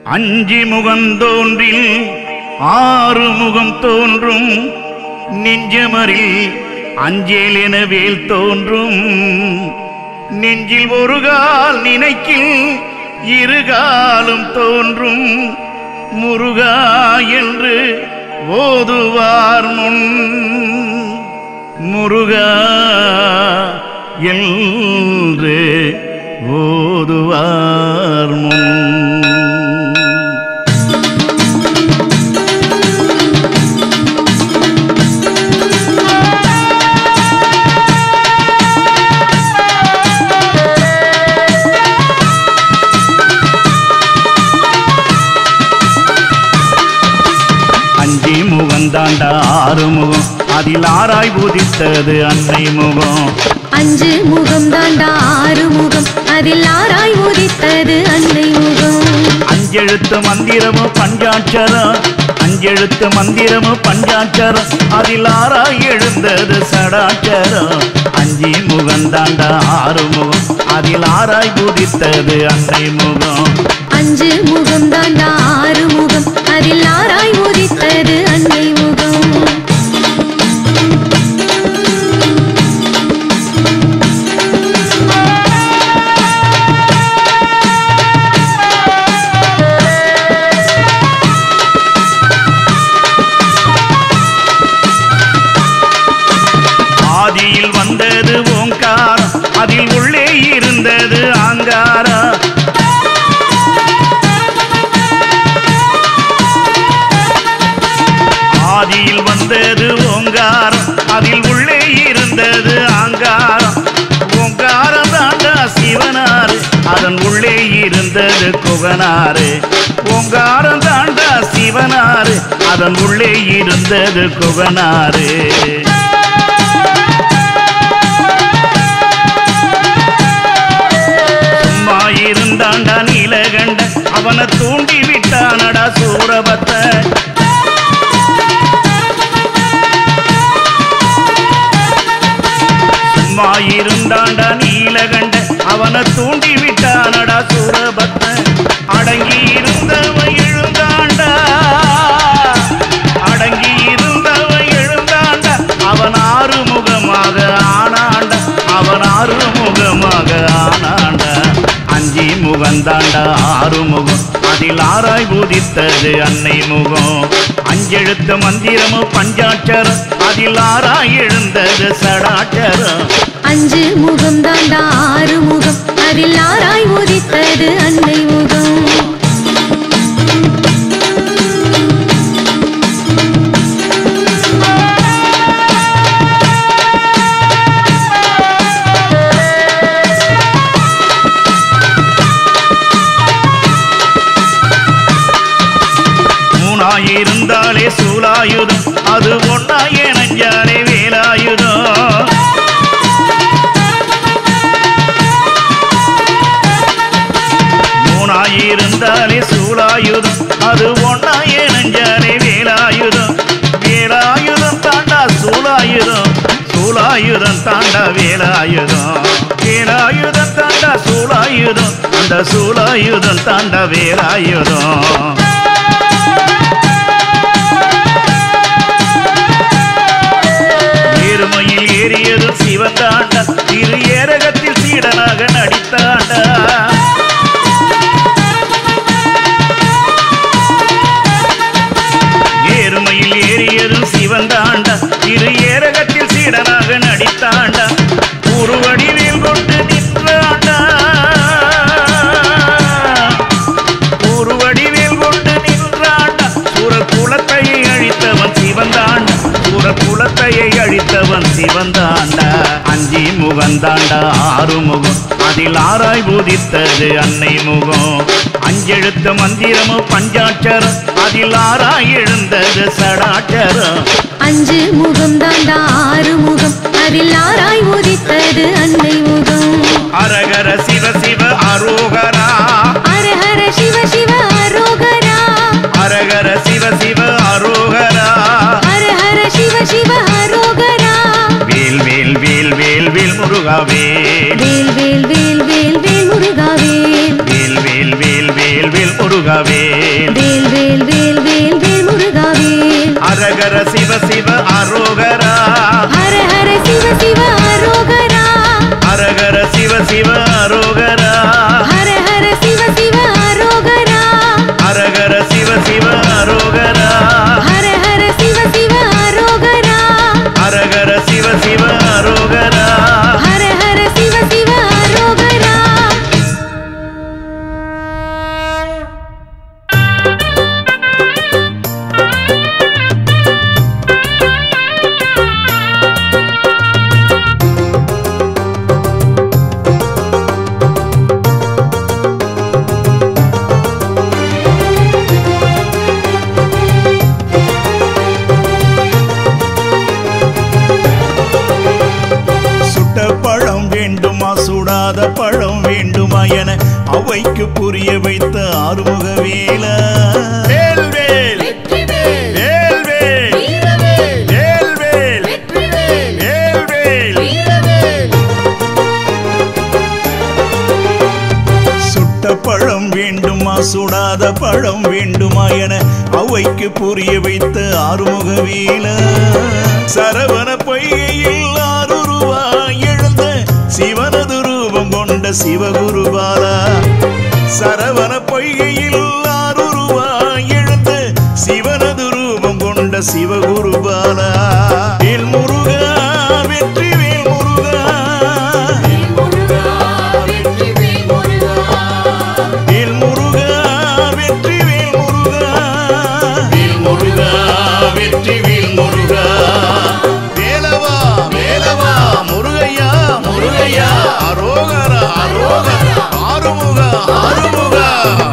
அஞ்சி முகந்தோன்றில் ஆறு முகம் தோன்றும் நெஞ்சமரில் அஞ்சேல் என வேல் தோன்றும் நெஞ்சில் ஒரு கால் நினைக்கில் இருகாலும் தோன்றும் முருகா என்று ஓதுவார் முன் முருகா என்று ஓதுவார் முன் அஞ்சி முகம் தாண்டா ஆறு முகம் அதில் ஆராய் உதித்தது அன்னை முகம் அஞ்சு முகம் தாண்டா ஆறு முகம் அதில் ஆராய் உதித்தது அன்னை முகம் அஞ்செழுத்து மந்திரமும் பஞ்சாட்சரம் அஞ்செழுத்து மந்திரமும் பஞ்சாட்சரம் அதில் ஆராய் எழுந்தது சடாட்சரம் அஞ்சி முகம் தாண்டா ஆறு முகம் அதில் ஆராய் உதித்தது அன்னை முகம் அஞ்சு முகம் தாண்டா ஆறு முகம் அதில் ஆராய் உதித்தது அன்னை முகம் ஆதியில் வந்தது ஓங்காரம் அதில் உள்ளே இருந்தது ஆங்காரம் ஆதியில் வந்தது ஓங்காரம் அதில் உள்ளே இருந்தது ஆங்காரம் ஓங்காரம் தாண்டா சிவனாரு அதன் உள்ளே இருந்தது குகனாரு ஓங்காரம் தாண்டா சிவனாரு அதன் உள்ளே இருந்தது குகனாரு சும்மா இருந்தாண்டா நீலகண்ட அவனை தூண்டி விட்டானடா சூரபத்த சும்மா இருந்தாண்டா நீலகண்ட அவனை தூண்டி விட்டானடா சூரபத்த அடங்கி இருந்தவன் எழுந்தாண்டா அடங்கி இருந்தவன் எழுந்தாண்டா அவன் ஆறுமுகமாக ஆனாண்டா அவன் ஆறுமுகமாக ஆனாண்டா அஞ்சி முகந்தாண்டா ஆறுமுகம் அதில் ஆராய் பூதித்தது அன்னை முகம் அஞ்செழுத்து மந்திரமும் பஞ்சாட்சரம் அதில் ஆராய் எழுந்தது சடாட்சரம் அஞ்சு முகம் தாண்டா ஆறு முகம் அதில் ஆராய் உதித்தது அன்னை முகம் மூணாயிருந்தாலே சூலாயுதம் அது ஒன்னாயே நஞ்சாலே வேலாயுதம் மூணாயிருந்தாலே சூலாயுதம் அது ஒன்னாயே நஞ்சாலே வேலாயுதம் வேலாயுதம் தாண்டா சூலாயுதம் சூலாயுதம் தாண்டா வேலாயுதம் வேலாயுதம் தாண்டா சூலாயுதம் அந்த சூலாயுதம் தாண்டா வேலாயுதம் ஏறுமையில் ஏறியது சிவந்தாண்ட திரு ஏரகத்தில் சீடனாக நடித்தாண்ட ஏறுமையில் ஏறியது சிவந்தாண்ட திரு ஏரகத்தில் சீடனாக நடித்தாண்ட உருவடிவில் கொண்டு நின்றாண்டா உருவடிவில் கொண்டு நின்றாண்ட சுர குலத்தையை அழித்தவன் சிவந்தாண்ட சுர குலத்தையை அழித்தவன் சிவந்தாண்ட அஞ்சி முகந்தாண்ட ஆறு முகம் அதில் ஆராய் பூதித்தது அன்னை முகம் அஞ்செழுத்த மந்திரமும் பஞ்சாட்சரம் அதில் ஆராய் எழுந்தது சடாட்சரம் அஞ்சு முகம் தாண்டா ஆறு முகம் அதில் ஆராய் உதித்தது அன்னை முகம் அரகர சிவ சிவ அரோகரா ஹர ஹர சிவ சிவ அரோகரா அரகர சிவ சிவ அரோகரா ஹர ஹர சிவ சிவ அரோகரா வேல் வேல் வேல் வேல் வேல் முருகாவே வேல் வேல் வேல் வேல் வேல் முருகாவேல் வேல் வேல் வேல் வேல் வேல் முருகவேல் வேல் வேல் வேல் வேல் வேல் முருகாவேல் அரகர சிவ சிவ அரோகரா ஹர ஹர சிவ சிவ அரோகரா அரகர சிவ சிவ அரோகரா ஹர ஹர சிவ சிவ அரோகரா அரகர சிவ சிவ அரோகரா ஹர ஹர சிவ சிவ அரோகரா அரகர சிவ சிவ அரோகரா ஹர ஹர சிவ சிவ அரோகரா சுட்ட பழம் வேண்டுமா சுடாத பழம் வேண்டுமா என அவைக்கு புரிய வைத்த ஆறுமுக வேல வேல் வேல் வேல் வேல் வேல் வேல் வேல் வேல் சுட்ட பழம் வேண்டுமா சுடாத பழம் வேண்டுமா என அவைக்கு புரிய வைத்த ஆறுமுக வீல சரவண பொய்கையில் ஆறுருவாய் எழுந்த சிவனது ரூபம் கொண்ட சிவகுருபாலா சரவண பொய்கையில் ஆறுருவாய் எழுந்த சிவனது ரூபம் கொண்ட சிவகுருபாலா வேல் முருகா வெற்றி வேல் முருகா வேல் முருகா வெற்றி வேல் முருகா வேல் முருகா வெற்றி வேல் முருகா வேலவா வேலவா முருகையா முருகையா அரோகரா அரோகரா ஆறுமுகா ஆறுமுகா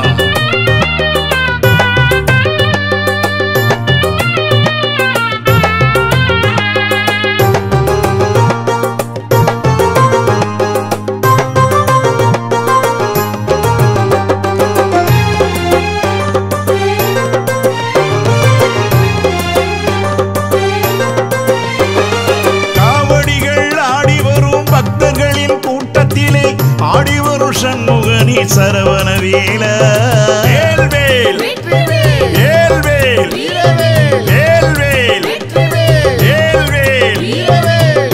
காவடிகள் ஆடி வரும் பக்தர்களின் கூட்டத்திலே ஆடி வரும் சண்முகனி சரவண வேல வேல் வேல் வேல் வேல் வேல் வேல் வேல் வேல்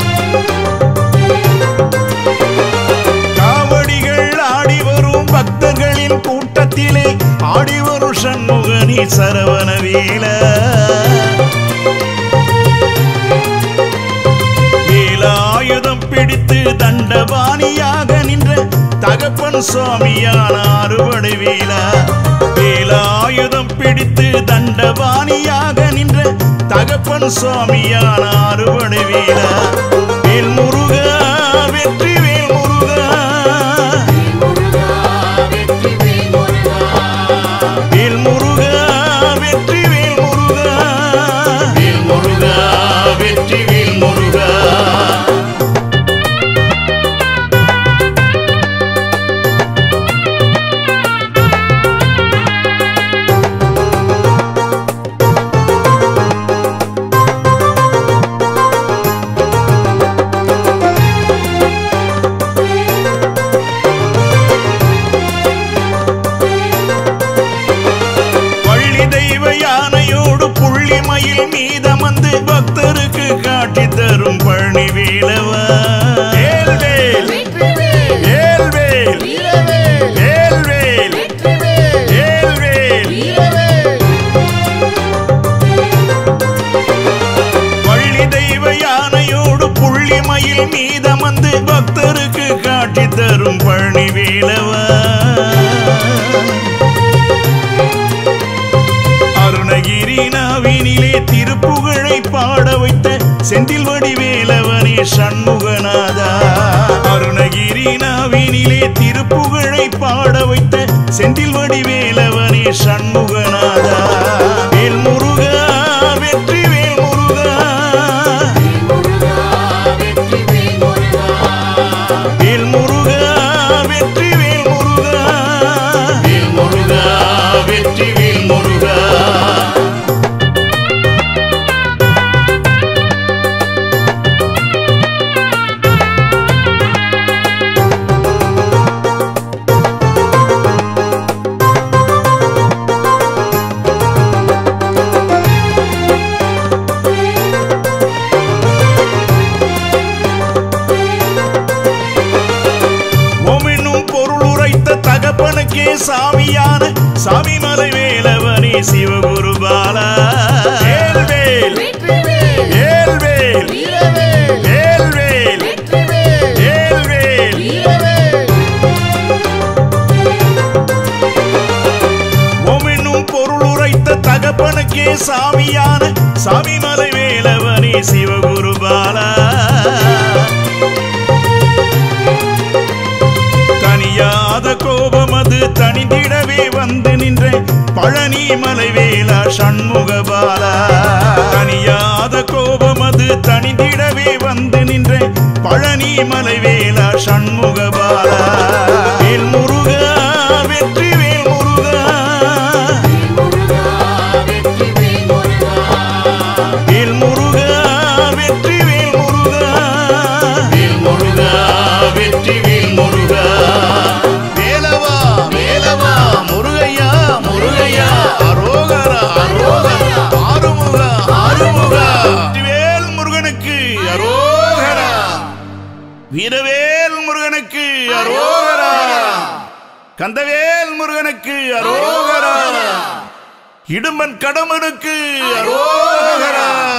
காவடிகள் ஆடி வரும் பக்தர்களின் கூட்டத்திலே ஆடி வரும் சண்முகனி சரவண வேல வேலாயுதம் பிடித்து தண்டபாணியாக நின்ற தகப்பன் சுவாமியான அறுவடை வேலா வேலாயுதம் பிடித்து தண்டபாணியாக நின்ற தகப்பன் சுவாமியான அறுவடை வேலா வேல் முருகா வெற்றி வேல் முருகா வேல் முருகா வெற்றி வேல் முருகா வேல் முருகா வெற்றி வேல் முருகா பள்ளி தெய்வ யானையோடு புள்ளி மயில் மீதமந்து பக்தருக்கு காட்சி தரும் பழனி வேலவா வேல் வேல் வேல் வேல் வேல் வேல் வேல் வேல் பள்ளி தெய்வ யானையோடு புள்ளி மயில் மீதமந்து பக்தருக்கு காட்சி தரும் பழனி வேலவா அருணகிரி நாவினிலே திருப்புகழை பாட வைத்த செந்தில் வடிவேலவனே சண்முகநாதா அருணகிரி நாவினிலே திருப்புகழை பாட வைத்த செந்தில் வடிவேலவனே சண்முகநாதா வேல் முருகா வெற்றி வேல் முருகா வேல் முருகா வெற்றி வேல் முருகா வேல் முருகா வெற்றி வேல் முருகா சாமியான சாமிமலை வேலவனே சிவகுரு பாலா வேல்வேல் வேல்வேல் வேல்வேல் வேல்வேல் ஓமென்னும் பொருள் உரைத்த தகப்பனுக்கே சாமியான சாமிமலை வேலவனே சிவகுரு பாலா தனியாத கோபம் அது தனிந்திடவே வந்து நின்ற பழனி மலைவேலா சண்முக பாலா தனியாத கோபம் அது தனிந்திடவே வந்து நின்ற பழனி மலைவேலா சண்முக பாலா வேல் முருகா வெற்றி வேல் முருகா வேல் முருகா வெற்றி வேல் முருகா வேல் முருகா வெற்றி வேல் முருகா வேலவா வேலவா முருகையா முருகையா அரோகரா அரோகரா ஆறுமுகா ஆறுமுகா வேல் முருகனுக்கு அரோகரா வீரவேல் முருகனுக்கு அரோகரா கந்தவேல் முருகனுக்கு அரோகரா இடும்பன் கடம்பனுக்கு அரோகரா